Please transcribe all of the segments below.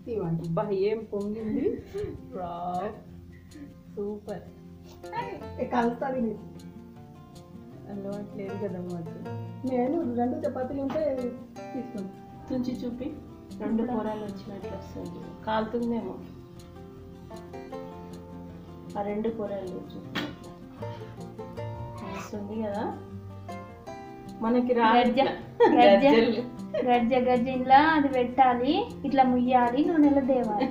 ఇవ్వండి అబ్బా ఏం పొంగింది సూపర్ కలుస్తుంది నీకు అలవాటు లేదు కదా మాకు నేను రెండు చపాతీలు ఉంటే తీసుకోండి తుంచి చూపి రెండు కూరలు వచ్చినట్లు వస్తుంది కాలుతుందేమో ఆ రెండు కూరలు చూపి వస్తుంది కదా మనకి రా గజ్జ గజ్జ గజ్జ గజ్జ ఇంట్లో అది పెట్టాలి ఇట్లా ముయ్యాలి నూనెలో దేవాలి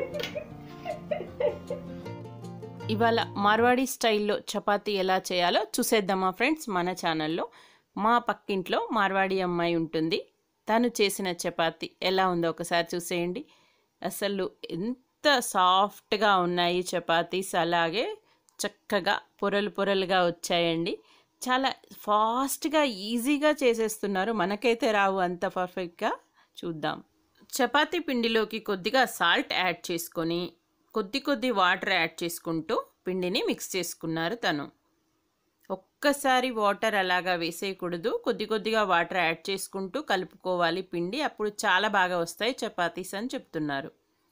ఇవాళ మార్వాడి స్టైల్లో చపాతీ ఎలా చేయాలో చూసేద్దామా ఫ్రెండ్స్ మన ఛానల్లో మా పక్కింట్లో మార్వాడి అమ్మాయి ఉంటుంది తను చేసిన చపాతీ ఎలా ఉందో ఒకసారి చూసేయండి అసలు ఎంత సాఫ్ట్గా ఉన్నాయి చపాతీస్ అలాగే చక్కగా పొరలు పొరలుగా వచ్చాయండి చాలా ఫాస్ట్గా ఈజీగా చేసేస్తున్నారు మనకైతే రావు అంత పర్ఫెక్ట్గా చూద్దాం చపాతీ పిండిలోకి కొద్దిగా సాల్ట్ యాడ్ చేసుకొని కొద్ది కొద్ది వాటర్ యాడ్ చేసుకుంటూ పిండిని మిక్స్ చేసుకున్నారు తను ఒక్కసారి వాటర్ అలాగా వేసేయకూడదు కొద్ది కొద్దిగా వాటర్ యాడ్ చేసుకుంటూ కలుపుకోవాలి పిండి అప్పుడు చాలా బాగా వస్తాయి చపాతీస్ అని చెప్తున్నారు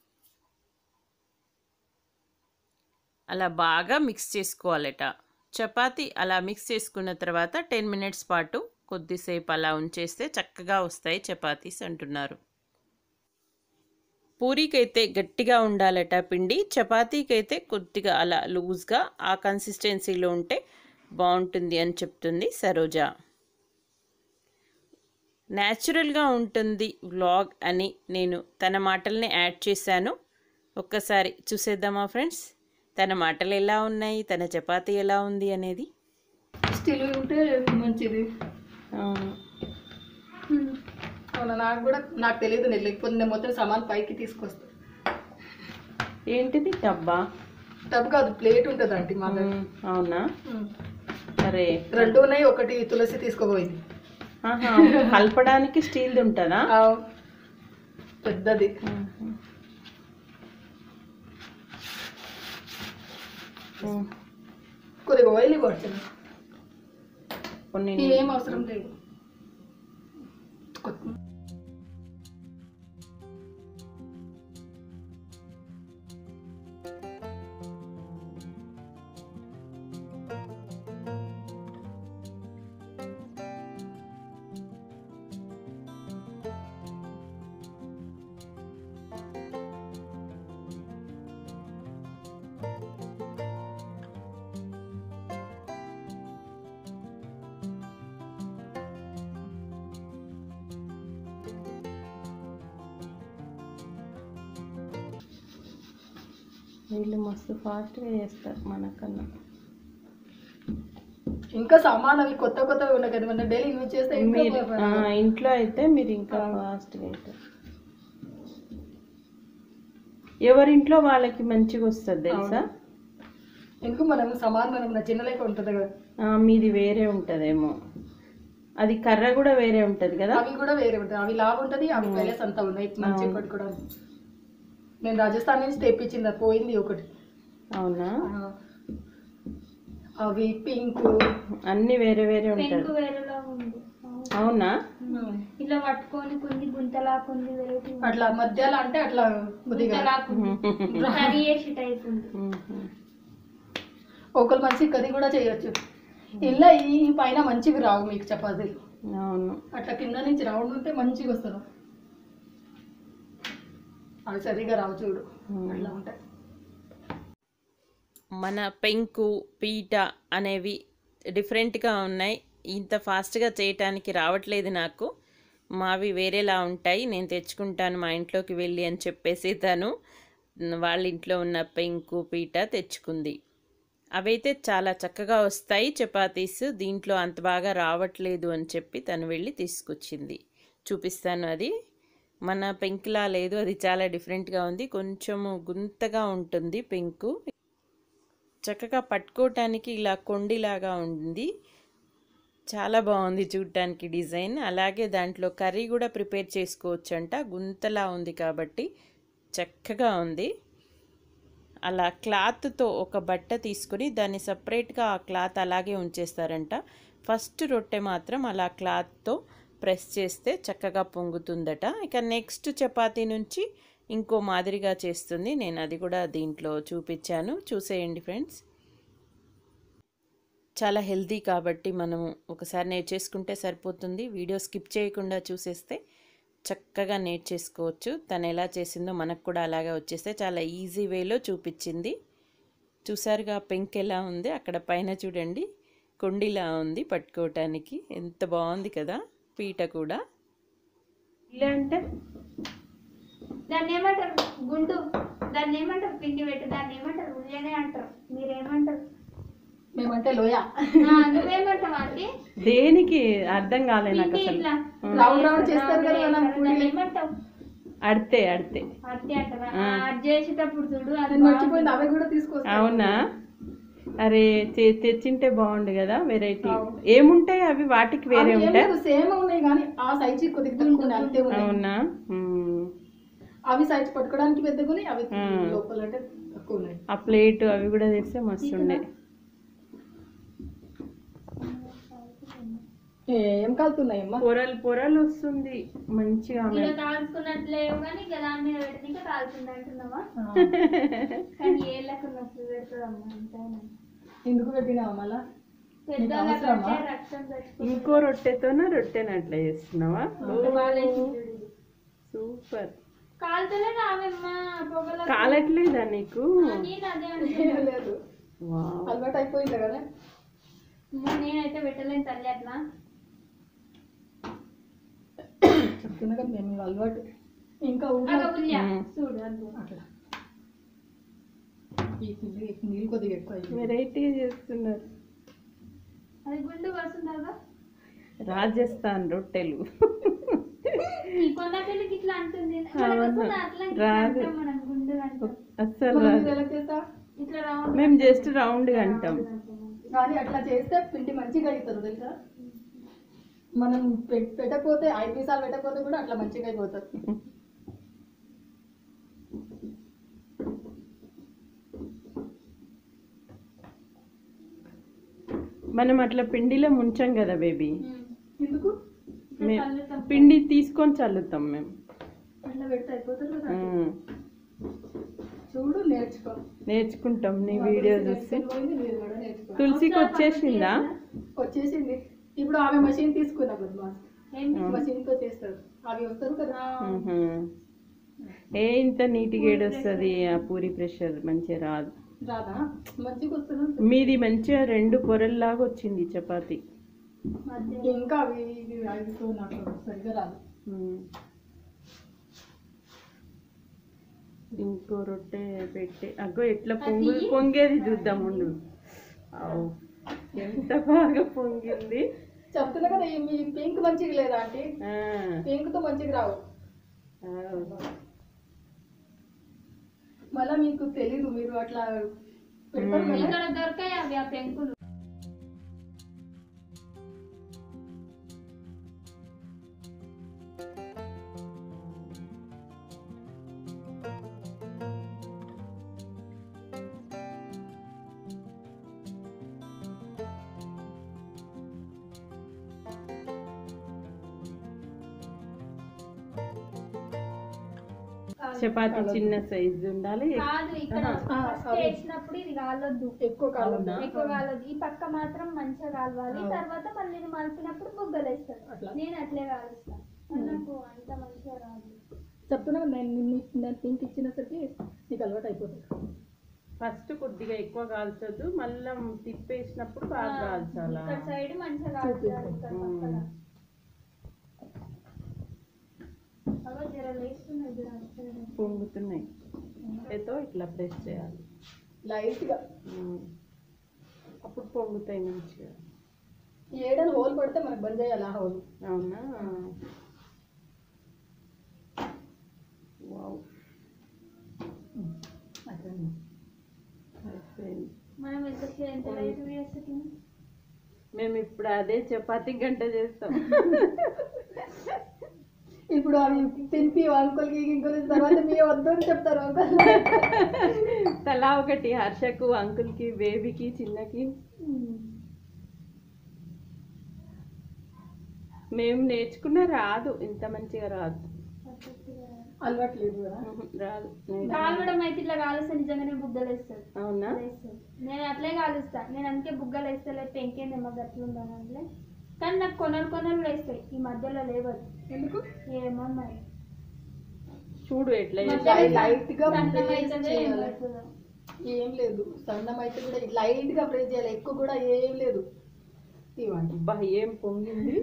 అలా బాగా మిక్స్ చేసుకోవాలట చపాతీ అలా మిక్స్ చేసుకున్న తర్వాత టెన్ మినిట్స్ పాటు కొద్దిసేపు అలా ఉంచేస్తే చక్కగా వస్తాయి చపాతీస్ అంటున్నారు పూరీకైతే గట్టిగా ఉండాలట పిండి చపాతీకైతే కొద్దిగా అలా లూజ్గా ఆ కన్సిస్టెన్సీలో ఉంటే బాగుంటుంది అని చెప్తుంది సరోజ న్యాచురల్గా ఉంటుంది వ్లాగ్ అని నేను తన మాటల్ని యాడ్ చేశాను ఒక్కసారి చూసేద్దామా ఫ్రెండ్స్ తన మాటలు ఎలా ఉన్నాయి తన చపాతీ ఎలా ఉంది అనేది స్టీల్ ఉంటే మంచిది అవునా నాకు కూడా నాకు తెలియదు నేను లేకపోతే నేను మొత్తం సామాన్ పైకి తీసుకొస్తా ఏంటిది డబ్బా టబ్ కాదు ప్లేట్ ఉంటుంది అంటే మా దగ్గర మ్మ్, అవునా ఉమ్. అరే రెండు ఉన్నాయి ఒకటి తులసి తీసుకోపోయింది ఆహా, కలపడానికి స్టీల్ది ఉంటుందా ఆ, పెద్దది మ్మ్. మ్మ్. కొద్దిగా ఆయిల్ ఇవ్వచ్చు కొన్ని ఏం అవసరం లేదు కొత్త- వీళ్ళు మస్తు ఫాస్ట్గా చేస్తారు మనకన్నా ఇంకా సామాన్ అవి కొత్త కొత్తవి ఉన్నాయి కదా మనం డైలీ యూజ్ చేస్తే ఇంకా మీరు బాగా- ఆ, ఇంట్లో అయితే మీరు ఇంకా ఫాస్ట్గా అవుతారు ఎవరింట్లో వాళ్ళకి మంచిగా వస్తుంది తెలుసా ఎందుకు మనం సమాన్ మనం చిన్న లెక్క ఉంటుంది కదా ఆ, మీది వేరే ఉంటుందేమో అది కర్ర కూడా వేరే ఉంటుంది కదా అవి కూడా వేరే ఉంటాయి అవి లావు ఉంటుంది అవి ప్యాలెస్ అంతా ఉన్నాయి మంచి ఒకటి కూడా నేను రాజస్థాన్ నుంచి తెప్పించింది అది పోయింది ఒకటి అవునా ఆ, అవి పింక్ అన్ని వేరే వేరే ఉంటాయి పెంకు వేరేలా ఉంది అవునా ఇట్లా పట్టుకొని కొన్ని గుంతలా కొన్ని వెరైటీ అట్లా మధ్యలో అంటే అట్లా కొద్దిగా గుంతలా కర్రీ చేసి టైప్ ఉంది మ్మ్. ఒకరు మంచి కర్రీ కూడా చేయొచ్చు ఇలా ఈ పైన మంచివి రావు మీకు చపాతీలు అవును అట్లా కింద నుంచి రౌండ్ ఉంటే మంచిగా వస్తారు అవి సరిగా రావు చూడు అట్లా ఉంటాయి మన పెంకు పీట అనేవి డిఫరెంట్గా ఉన్నాయి ఇంత ఫాస్ట్గా చేయటానికి రావట్లేదు నాకు మావి వేరేలా ఉంటాయి నేను తెచ్చుకుంటాను మా ఇంట్లోకి వెళ్ళి అని చెప్పేసి తను వాళ్ళ ఇంట్లో ఉన్న పెంకు పీట తెచ్చుకుంది అవైతే చాలా చక్కగా వస్తాయి చపాతీస్ దీంట్లో అంత బాగా రావట్లేదు అని చెప్పి తను వెళ్ళి తీసుకొచ్చింది చూపిస్తాను అది మన పెంకులా లేదు అది చాలా డిఫరెంట్గా ఉంది కొంచెము గుంతగా ఉంటుంది పెంకు చక్కగా పట్టుకోవటానికి ఇలా కొండిలాగా ఉంది చాలా బాగుంది చూడటానికి డిజైన్ అలాగే దాంట్లో కర్రీ కూడా ప్రిపేర్ చేసుకోవచ్చంట గుంతలా ఉంది కాబట్టి చక్కగా ఉంది అలా క్లాత్తో ఒక బట్ట తీసుకుని దాన్ని సపరేట్గా ఆ క్లాత్ అలాగే ఉంచేస్తారంట ఫస్ట్ రొట్టె మాత్రం అలా క్లాత్తో ప్రెస్ చేస్తే చక్కగా పొంగుతుందట ఇక నెక్స్ట్ చపాతీ నుంచి ఇంకో మాదిరిగా చేస్తుంది నేను అది కూడా దీంట్లో చూపించాను చూసేయండి ఫ్రెండ్స్ చాలా హెల్తీ కాబట్టి మనము ఒకసారి నేర్చేసుకుంటే సరిపోతుంది వీడియో స్కిప్ చేయకుండా చూసేస్తే చక్కగా నేర్చేసుకోవచ్చు తను ఎలా చేసిందో మనకు కూడా అలాగే వచ్చేస్తే చాలా ఈజీ వేలో చూపించింది చూసారుగా పెంక్ ఎలా ఉంది అక్కడ పైన చూడండి కొండిలా ఉంది పట్టుకోవటానికి ఎంత బాగుంది కదా పీట కూడా ఇలా అంటే దాన్ని ఏమంటారు గుండు దాన్ని ఏమంటారు పిండి పెట్టి దాన్ని ఏమంటారు ఉల్లినే అంటారు మీరేమంటారు మేమంటే లోయ ఆ, నువ్వేమంటావు ఆంటీ దేనికి అర్థం కాలే నాకు పిండి అసలు ఇట్లా రౌండ్ రౌండ్ చేస్తారు కదా మనం దాన్ని పూరీలు. ఏమంటావు అడితే అడితే అట్టి అంటారా ఆ, అది చేసేటప్పుడు చూడు అది నేను మర్చిపోయింది అవి కూడా తీసుకొస్తాను అవునా అరే చే- తెచ్చింటే బాగుండు కదా వెరైటీ ఏముంటాయి అవి వాటికి వేరే ఉంటాయి సేమ్ ఉన్నాయి కానీ ఆ సైజ్ కొద్దిగా తక్కువ ఉన్నాయి, అంతే ఉన్నాయి అవునా మ్మ్. అవి సైజ్ పట్టుకోవడానికి పెద్దగున్నాయి అవి లోపల అంటే తక్కువ ఉన్నాయి ఆ ప్లేట్ అవి కూడా తెస్తే మస్తు ఉండే ఏం కలుతున్నాయి అమ్మా పొరలు పొరలు వస్తుంది మంచిగా ఆమె ఇలా కాల్చుకున్నట్లేవు కానీ ఇక దాని మీద పెడితే ఇంకా కాల్చింది అంటున్నావా కానీ ఏ లెక్క నొప్పి పెడుతుందమ్మా అంతేనా ఎందుకు పెట్టినావా మళ్ళా పెద్దగా అవసరమా? కట్టే రక్తం తెచ్చుకుంటే ఇంకో రొట్టెతోన రొట్టెని అట్లా చేస్తున్నావా సూపర్ కాలుతలే రావమ్మ పొగల కాలట్లేదా నీకు నేను అదే అనుకున్నా. లేదు వావ్. అలవాటు అయిపోయింది కదా నేనైతే పెట్టలేను తల్లి అట్లా చెప్తున్నా కదా మేము ఇవి అలవాటు ఇంకా అగ ఊళ్ళో ఉల్లియ మ్మ్. చూడు అందులో అట్లా ఈ నీళ్ళు నీళ్ళు కొద్దిగా ఎక్కువ అయింది. వెరైటీ చేస్తున్నారు అది గుండు వస్తుందా రాజస్థాన్ రొట్టెలు ఈ కొన్న పిల్లకి ఇట్లా అంటుంది అవును. మనకు వస్తుందా? అట్లా ఇట్లా రాదు. అంటాం మనం గుండు అంటాం అస్సలు మనం రాదు ఇది ఎలా చేస్తా ఇట్లా రౌండ్ మేము జస్ట్ రౌండ్ గా అంటాం కానీ అట్లా చేస్తే పిండి మంచిగా అవుతుంది తెలుసా మనం పె- పెట్టకపోతే ఐదు నిమిషాలు పెట్టకపోతే కూడా అట్లా మంచిగా అయిపోతుంది మనం అట్లా పిండిలో ముంచాం కదా బేబీ ఎందుకు మే పిండి తీసుకొని చల్లుతాం మేము అట్లా పెడితే అయిపోతుంది కదా ఉమ్. చూడు నేర్చుకో నేర్చుకుంటాం నీ వీడియో చూసి నేర్చుకొని పోయింది, మీరు కూడా నేర్చుకో తులసికి వచ్చేసిందా వచ్చేసింది ఇప్పుడు ఆమె మషిన్ తీసుకున్నా బద్మా ఏం మషిన్ తో చేస్తారు అవి వస్తారు కదా ఉహు. ఏ ఇంత నీట్గా ఏడొస్తుంది ఆ పూరి ప్రెషర్ మంచిగా రాదు రాదా మంచిగా వస్తున్నా మీది మంచిగా రెండు పొరల్లాగా వచ్చింది చపాతి మధ్య ఇంకా అవి ఇవి అవితో నాకు సరిగ్గా రాదు ఉమ్. ఇంకో రొట్టె పెట్టి అగ్గో ఎట్లా పొంగు పొంగేది చూద్దాం ఉండు ఆవ్. ఎంత బాగా పొంగింది చెప్తున్నా కదా ఈ మీ పింక్ మంచిగా లేదా అంటే ఆ, పింక్ తో మంచిగా రావు ఆవ్. మళ్ళా మీకు తెలీదు మీరు అట్లా పెడతారు కదా ఇక్కడ దొరకాయి అవి ఆ పెంకులు చపాతి చిన్న సైజు ఉండాలి కాదు ఇక్కడ ఆ, ఫస్ట్ అవి. వేసినప్పుడు ఇది కాలొద్దు ఎక్కువ కాలం ఎక్కువ కాలొద్దు ఈ పక్క మాత్రం మంచిగా కాలవాలి తర్వాత మళ్ళీ నేను మలిపినప్పుడు బుగ్గలు వేస్తాను అట్లా. నేను అట్లే కాలుస్తాను మరి నాకు అంత మంచిగా రాదు చెప్తున్నా కదా నేను నీ- నేను పింక్ ఇచ్చినసరికి నీకు అలవాటు అయిపోతుంది ఫస్ట్ కొద్దిగా ఎక్కువ కాల్చొద్దు మళ్ళీ తిప్పేసినప్పుడు బాగా కాల్చాలా ఇక్కడ సైడ్ మంచిగా కాలుతారు ఇక్కడ పక్కన అగో జర లేస్తున్నది జర అటు side. పొంగుతున్నాయి చేతో ఇట్లా ప్రెస్ చేయాలి లైట్ గా ఉమ్. అప్పుడు పొంగుతాయి మంచిగా ఏడని హోల్ పడితే మనకు బంద్ చేయాలి ఆ హోల్ అవునా వావ్ అయిపోయింది మనం ఎంత ఎంత లైట్ వేస్తుంది మేము ఇప్పుడు అదే చపాతీ గంట చేస్తాం ఇప్పుడు అవి తినిపి అంకుల్కి ఇంకుల్ తర్వాత మీ వద్దు అని చెప్తారు అంకుల్ తలా ఒకటి హర్షకు అంకుల్కి బేబీకి చిన్నకి మేము నేర్చుకున్న రాదు ఇంత మంచిగా రాదు అలవాట్లేదు కదా ఉహు, రాదు నేను- కాలవడం అయితే ఇట్లా కాలుస్తే నిజంగానే బుగ్గలు వేస్తుంది అవునా వేస్తుంది నేను అట్లే కాలుస్తా నేను అందుకే బుగ్గలు వేస్తే లేకపోతే ఇంకేందేమో గట్లు ఉందని అంటే కానీ నాకు కొనలు కొనలు వేస్తాయి ఈ మధ్యలో లేవదు ఎందుకు ఏమో మరి చూడు ఎట్లా మధ్యలో చేస్తావు. లైట్ గా సన్నం ప్రెస్ అవుతుందో ఏం చేయాలి. అవుతుందో. ఏం లేదు సన్నం అయితే కూడా లైట్ గా ప్రెస్ చేయాలి ఎక్కువ కూడా ఏం లేదు ఇవ్వండి అబ్బా ఏం పొంగింది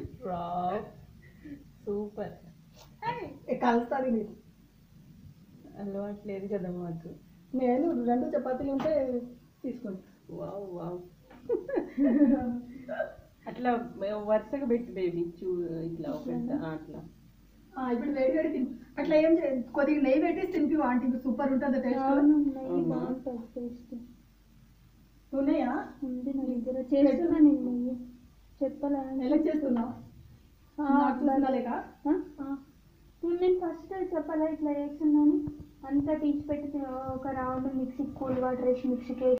సూపర్ కలుస్తుంది నీకు అలవాట్లేదు కదా మాకు నేను రెండు చపాతీలు ఉంటే తీసుకోండి వావ్ వావ్ అట్లా వరుసగా పెట్టి బేబీ చూ ఇట్లా ఒకటి ఆ, అట్లా ఆ, ఇప్పుడు వేడి వేడి తిని అట్లా ఏం చేయ కొద్దిగా నెయ్యి పెట్టి తినిపి ఆంటీ సూపర్ ఉంటుంది టేస్ట్ అవును, నెయ్యి అవునా? బాగుంటుంది టేస్ట్ ఉన్నాయా ఉంది నా దగ్గర చేస్తున్నా నేను నెయ్యి చెప్పాలా ఎలా చేస్తున్నావు ఆ, నాకు అట్లా చూస్తున్నా లేక ఆ? ఇప్పుడు నేను ఫస్ట్ చెప్పాలా ఇట్లా చేస్తున్నాను అంతా తీసి పెట్టి ఒక రౌండ్ మిక్సీ కూల్ వాటర్ వేసి మిక్సీకి